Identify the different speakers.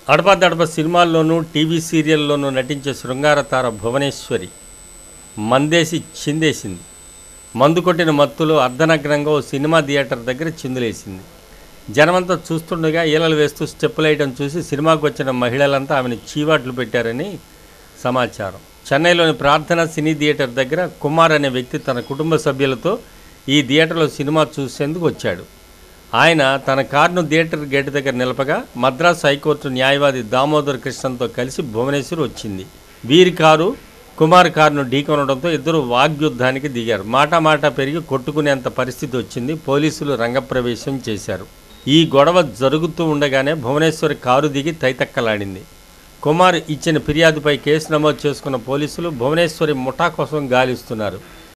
Speaker 1: అడపదడప సినిమాల్లోనూ TV సీరియల్లోనూ నటించే శృంగార తార భువనేశ్వరి మందేసి చిందేసింది మందు కొట్టిన మత్తులో అర్ధనగ్నంగా ఓ సినిమా థియేటర్ దగ్గర చిందులేసింది జనమంతా చూస్తుండగా ఈలలు వేస్తూ స్టెప్పులు వేయడం చూసి సినిమాకు వచ్చిన మహిళలంతా ఆమెను చీవాట్లు పెట్టారని సమాచారం చెన్నైలోని ప్రార్థన సినీ థియేటర్ దగ్గర కుమార్ అనే వ్యక్తి తన కుటుంబ సభ్యులతో ఈ థియేటర్లో సినిమా చూసేందుకు వచ్చాడు ఆయన తన కారును థియేటర్ గేటు దగ్గర నిలపగా మద్రాసు హైకోర్టు న్యాయవాది దామోదర్ కృష్ణన్తో కలిసి భువనేశ్వర్ వచ్చింది వీరి కారు కుమార్ కారును ఢీకొనడంతో ఇద్దరు వాగ్యుద్ధానికి దిగారు మాట మాట పెరిగి కొట్టుకునేంత పరిస్థితి వచ్చింది పోలీసులు రంగప్రవేశం చేశారు ఈ గొడవ జరుగుతూ ఉండగానే భువనేశ్వరి కారు దిగి తైతక్కలాడింది కుమార్ ఇచ్చిన ఫిర్యాదుపై కేసు నమోదు చేసుకున్న పోలీసులు భువనేశ్వరి ముఠా కోసం గాలిస్తున్నారు